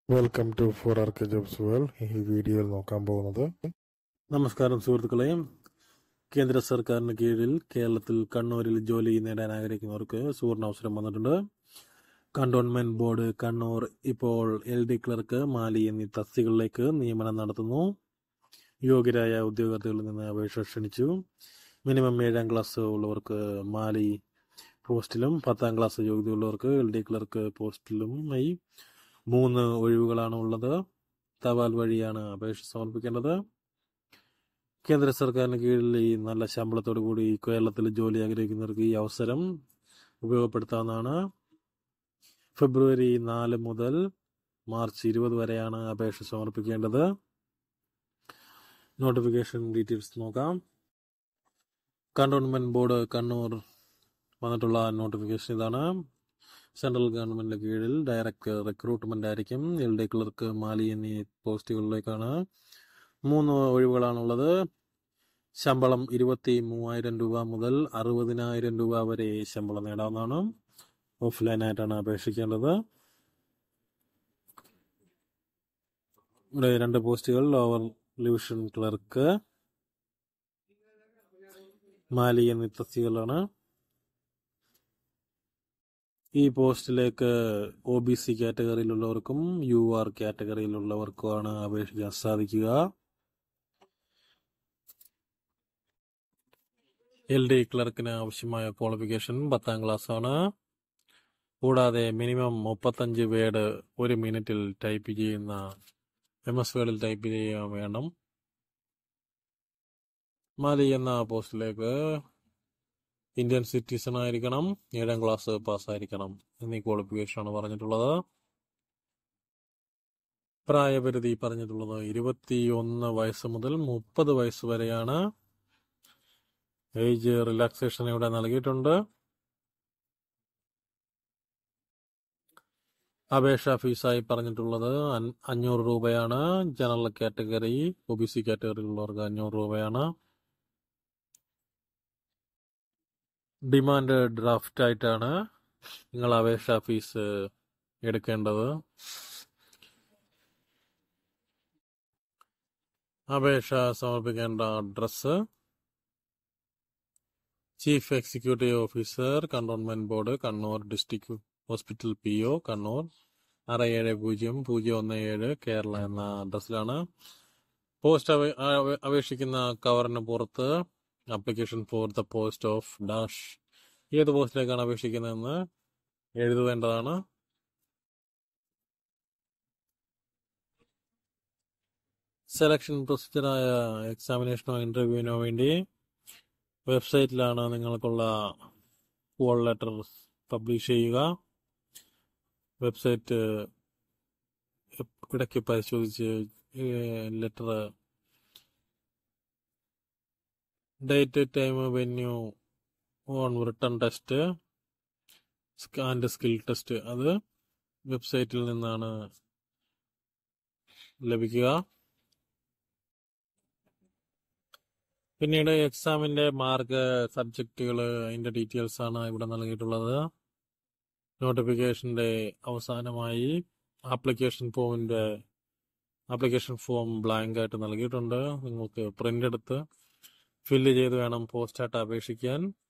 welcome to four arc jobs world ഈ വീഡിയോയിൽ നോക്കാൻ പോകുന്നത് നമസ്കാരം സുഹൃത്തുക്കളെ കേന്ദ്ര സർക്കാരിന് കീഴിൽ കേരളത്തിൽ കണ്ണൂരിൽ ജോലി നേടാൻ ആഗ്രഹിക്കുന്നവർക്ക് സുവർണ അവസരം വന്നിട്ടുണ്ട് കണ്ടോൺമെന്റ് ബോർഡ് കണ്ണൂർ ഇപ്പോൾ എൽ ഡി ക്ലർക്ക് മാലി എന്നീ തസ്തികളിലേക്ക് നിയമനം നടത്തുന്നു യോഗ്യരായ ഉദ്യോഗാർത്ഥികളിൽ നിന്ന് അപേക്ഷ ക്ഷണിച്ചു മിനിമം ഏഴാം ക്ലാസ് ഉള്ളവർക്ക് മാലി പോസ്റ്റിലും പത്താം ക്ലാസ് യോഗ്യതയുള്ളവർക്ക് എൽ ഡി ക്ലർക്ക് പോസ്റ്റിലുമായി മൂന്ന് ഒഴിവുകളാണ് ഉള്ളത് തപാൽ വഴിയാണ് അപേക്ഷ സമർപ്പിക്കേണ്ടത് കേന്ദ്ര സർക്കാരിന് കീഴിൽ ഈ നല്ല ശമ്പളത്തോടു കൂടി കേരളത്തിൽ ജോലി ആഗ്രഹിക്കുന്നവർക്ക് ഈ അവസരം ഉപയോഗപ്പെടുത്താവുന്നതാണ് ഫെബ്രുവരി നാല് മുതൽ മാർച്ച് ഇരുപത് വരെയാണ് അപേക്ഷ സമർപ്പിക്കേണ്ടത് നോട്ടിഫിക്കേഷൻ ഡീറ്റെയിൽസ് നോക്കാം കണ്ടോൺമെന്റ് ബോർഡ് കണ്ണൂർ വന്നിട്ടുള്ള നോട്ടിഫിക്കേഷൻ ഇതാണ് സെൻട്രൽ ഗവൺമെന്റിന്റെ കീഴിൽ ഡയറക്റ്റ് റിക്രൂട്ട്മെന്റ് ആയിരിക്കും എൽ ഡി ക്ലർക്ക് മാലി എന്നീ പോസ്റ്റുകളിലേക്കാണ് മൂന്ന് ഒഴിവുകളാണുള്ളത് ശമ്പളം ഇരുപത്തി മൂവായിരം രൂപ മുതൽ അറുപതിനായിരം രൂപ വരെ ശമ്പളം നേടാവുന്നതാണ് ഓഫ്ലൈനായിട്ടാണ് അപേക്ഷിക്കേണ്ടത് ഇവിടെ രണ്ട് പോസ്റ്റുകൾ ലോവർ ഡിവിഷൻ ക്ലർക്ക് മാലി എന്നീ തസ്തികളാണ് ഈ പോസ്റ്റിലേക്ക് ഒ ബി സി കാറ്റഗറിയിലുള്ളവർക്കും യു ആർ കാറ്റഗറിയിലുള്ളവർക്കുമാണ് അപേക്ഷിക്കാൻ സാധിക്കുക എൽ ഡി ക്ലർക്കിന് ആവശ്യമായ ക്വാളിഫിക്കേഷൻ പത്താം ക്ലാസ് ആണ് കൂടാതെ മിനിമം മുപ്പത്തഞ്ച് വേർഡ് ഒരു മിനിറ്റിൽ ടൈപ്പ് ചെയ്യുന്ന എം എസ് വേർഡിൽ ടൈപ്പ് ചെയ്യാൻ വേണം മാലി എന്ന പോസ്റ്റിലേക്ക് ഇന്ത്യൻ സിറ്റിസൺ ആയിരിക്കണം ഏഴാം ക്ലാസ് പാസ്സായിരിക്കണം എന്നീ ക്വാളിഫിക്കേഷൻ ആണ് പറഞ്ഞിട്ടുള്ളത് പ്രായപരിധി പറഞ്ഞിട്ടുള്ളത് ഇരുപത്തിയൊന്ന് വയസ്സ് മുതൽ മുപ്പത് വയസ്സ് വരെയാണ് ഏജ് റിലാക്സേഷൻ ഇവിടെ നൽകിയിട്ടുണ്ട് അപേക്ഷാ ഫീസായി പറഞ്ഞിട്ടുള്ളത് അൻ- അഞ്ഞൂറ് രൂപയാണ് general category O B C കാറ്റഗറിയിലുള്ളവർക്ക് അഞ്ഞൂറ് രൂപയാണ് ഡിമാൻഡ് ഡ്രാഫ്റ്റ് ആയിട്ടാണ് നിങ്ങൾ അപേക്ഷാ ഫീസ് എടുക്കേണ്ടത് അപേക്ഷ സമർപ്പിക്കേണ്ട address chief executive officer cantonment board Kannur district hospital P O Kannur ആറ് ഏഴ് പൂജ്യം പൂജ്യം ഒന്ന് ഏഴ് കേരള എന്ന അഡ്രസ്സിലാണ് പോസ്റ്റ് അപേ- അപേ- അപേക്ഷിക്കുന്ന കവറിന് പുറത്ത് application for the post of dash ഏത് പോസ്റ്റിലേക്കാണ് അപേക്ഷിക്കുന്നതെന്ന് എഴുതേണ്ടതാണ് സെലക്ഷൻ പ്രൊസീജിയറായ എക്സാമിനേഷനോ ഇന്റർവ്യൂവിനോ വേണ്ടി വെബ്സൈറ്റിലാണ് നിങ്ങൾക്കുള്ള കോൾ ലെറ്റർ പബ്ലിഷ് ചെയ്യുക വെബ്സൈറ്റ് ഇടയ്ക്ക് പരിശോധിച്ച് letter date time venue on written test and skill test അത് വെബ്സൈറ്റിൽ നിന്നാണ് ലഭിക്കുക പിന്നീട് എക്സാമിന്റെ മാർക്ക് സബ്ജക്റ്റുകൾ അതിന്റെ ഡീറ്റെയിൽസ് ആണ് ഇവിടെ നൽകിയിട്ടുള്ളത് നോട്ടിഫിക്കേഷന്റെ അവസാനമായി ആപ്ലിക്കേഷൻ ഫോമിന്റെ ആപ്ലിക്കേഷൻ ഫോം ബ്ലാങ്ക് ആയിട്ട് നൽകിയിട്ടുണ്ട് നിങ്ങൾക്ക് പ്രിന്റ് എടുത്ത് ഫില്ല് ചെയ്ത് വേണം പോസ്റ്റായിട്ട് അപേക്ഷിക്കാൻ